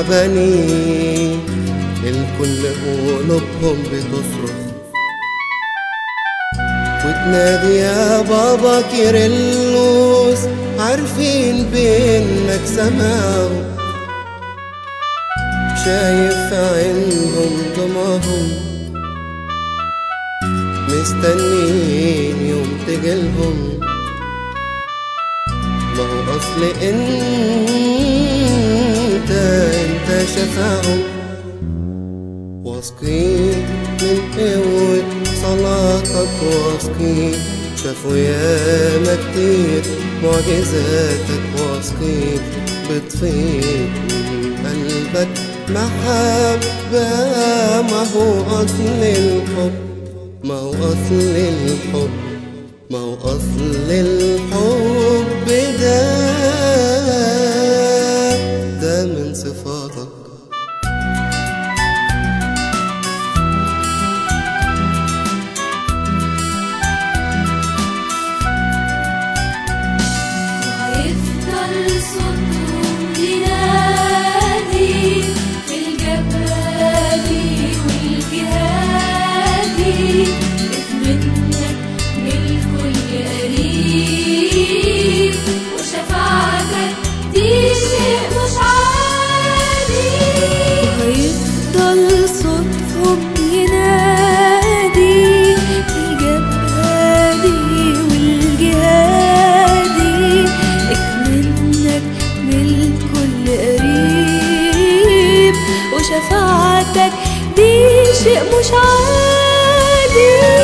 تعبانين الكل قلوبهم بتصرخ وتنادي يا بابا كيرلس عارفين بانك سماهم شايف في عينهم دموعهم مستنين يوم تجيلهم ما هو اصل انت انت شفاهم واثقين من قوة صلاتك واثقين شافوا ياما كتير معجزاتك واثقين بتفيض من قلبك محبة ما هو أصل الحب ما هو أصل الحب ما هو أصل الحب ده ده من صفاتك هيفضل صوتهم ينادي في الجبادي والجهادي منك من الكل قريب وشفاعتك دي شيء مش عادي وهيفضل صوتهم ينادي في الجبادي والجهادي اكمنك من الكل قريب وشفاعتك دي شيء مش عادي